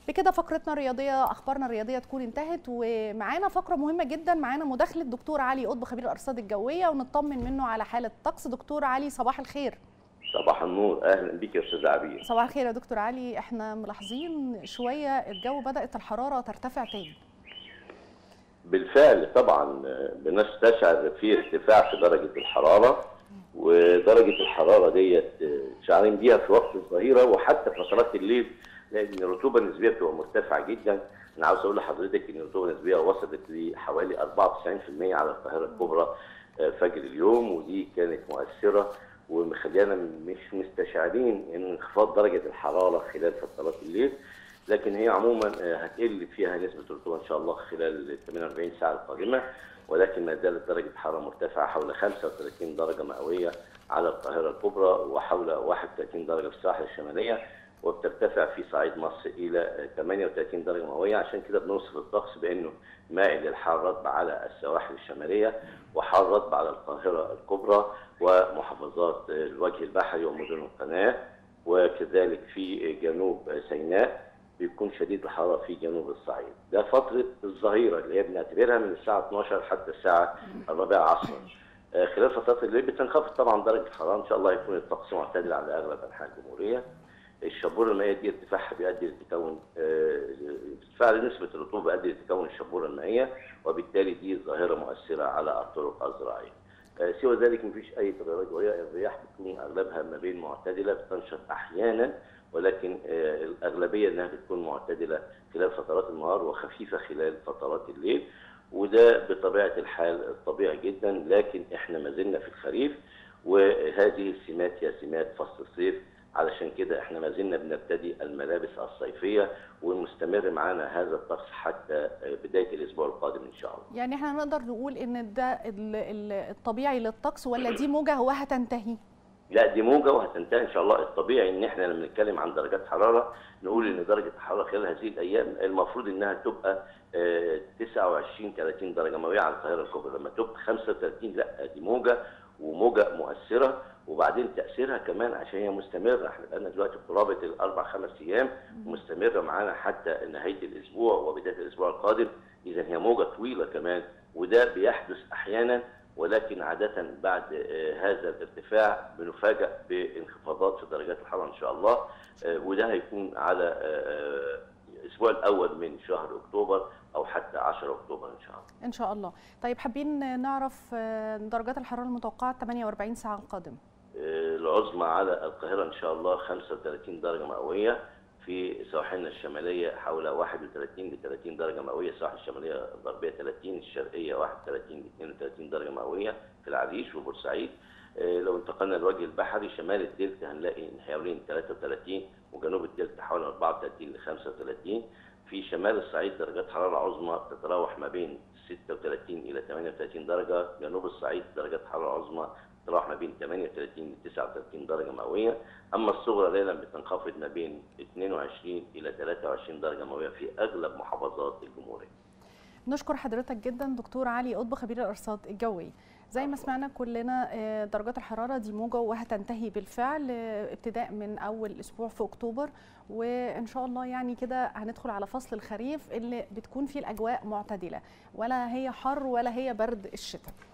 بكده فقرتنا الرياضيه اخبارنا الرياضيه تكون انتهت ومعانا فقره مهمه جدا معانا مداخله دكتور علي قطب خبير الارصاد الجويه ونطمن منه على حاله الطقس دكتور علي صباح الخير صباح النور اهلا بك يا استاذ عبير صباح الخير يا دكتور علي احنا ملاحظين شويه الجو بدات الحراره ترتفع تاني بالفعل طبعا بنستشعر في ارتفاع في درجه الحراره ودرجه الحراره ديت شعرين بيها في وقت الظهيره وحتى فترات الليل لان الرطوبه النسبيه بتبقى مرتفعه جدا انا عاوز اقول لحضرتك ان الرطوبه النسبيه وصلت لحوالي 94% على القاهره الكبرى فجر اليوم ودي كانت مؤثره ومخلينا مش مستشعرين ان انخفاض درجه الحراره خلال فترات الليل لكن هي عموما هتقل فيها نسبه الرطوبه ان شاء الله خلال ال 48 ساعه القادمه ولكن ما زالت درجه الحراره مرتفعه حول 35 درجه مئويه على القاهره الكبرى وحول 31 درجه في الساحل الشماليه وبترتفع في صعيد مصر الى 38 درجه مئويه عشان كده بنوصف الطقس بانه مائل للحار رطب على السواحل الشماليه وحار رطب على القاهره الكبرى ومحافظات الوجه البحري ومدن القناه وكذلك في جنوب سيناء بيكون شديد الحراره في جنوب الصعيد ده فتره الظهيره اللي هي بنعتبرها من الساعه 12 حتى الساعه الرابعه عصرا خلال فترات الليل بتنخفض طبعا درجه الحراره ان شاء الله يكون الطقس معتدل على اغلب انحاء الجمهوريه الشبوره المائيه دي ارتفاعها بيؤدي لتكون ارتفاع نسبه الرطوبه بيؤدي لتكون الشبوره المائيه وبالتالي دي ظاهره مؤثره على الطرق الزراعيه. سوى ذلك مفيش اي تغيرات جويه الرياح بتكون اغلبها ما بين معتدله بتنشط احيانا ولكن الاغلبيه انها بتكون معتدله خلال فترات النهار وخفيفه خلال فترات الليل وده بطبيعه الحال الطبيعي جدا لكن احنا ما زلنا في الخريف وهذه السمات هي سمات فصل الصيف علشان كده احنا ما زلنا بنبتدي الملابس الصيفيه ومستمر معانا هذا الطقس حتى بدايه الاسبوع القادم ان شاء الله. يعني احنا نقدر نقول ان ده الطبيعي للطقس ولا دي موجه وهتنتهي؟ لا دي موجه وهتنتهي ان شاء الله الطبيعي ان احنا لما نتكلم عن درجات حراره نقول ان درجه الحراره خلال هذه الايام المفروض انها تبقى 29 30 درجه مئويه على القاهره الكبرى لما تبقى 35 لا دي موجه وموجه مؤثره وبعدين تاثيرها كمان عشان هي مستمره احنا بقالنا دلوقتي قرابه الاربع خمس ايام مستمره معانا حتى نهايه الاسبوع وبدايه الاسبوع القادم اذا هي موجه طويله كمان وده بيحدث احيانا ولكن عادة بعد هذا الارتفاع بنفاجأ بانخفاضات في درجات الحرارة إن شاء الله وده هيكون على الأسبوع الأول من شهر أكتوبر أو حتى 10 أكتوبر إن شاء الله إن شاء الله طيب حابين نعرف درجات الحرارة المتوقعة 48 ساعة القادمة العظمى على القاهرة إن شاء الله 35 درجة مئوية في سواحلنا الشماليه حول 31 ل 30 درجه مئويه، السواحل الشماليه الغربيه 30 الشرقيه 31 ل 32 درجه مئويه في العريش وبورسعيد. لو انتقلنا للوجه البحري شمال الدلتا هنلاقي حوالين 33 وجنوب الدلتا حوالي 34 ل 35 في شمال الصعيد درجات حراره عظمى تتراوح ما بين 36 الى 38 درجه، جنوب الصعيد درجات حراره عظمى تتراوح ما بين 38 ل 39 درجه مئويه، اما الصغرى ليلا بتنخفض ما بين 22 الى 23 درجه مئويه في اغلب محافظات الجمهوريه. نشكر حضرتك جدا دكتور علي قطب خبير الارصاد الجوي. زي ما سمعنا كلنا درجات الحراره دي موجه وهتنتهي بالفعل ابتداء من اول اسبوع في اكتوبر وان شاء الله يعني كده هندخل على فصل الخريف اللي بتكون فيه الاجواء معتدله ولا هي حر ولا هي برد الشتاء.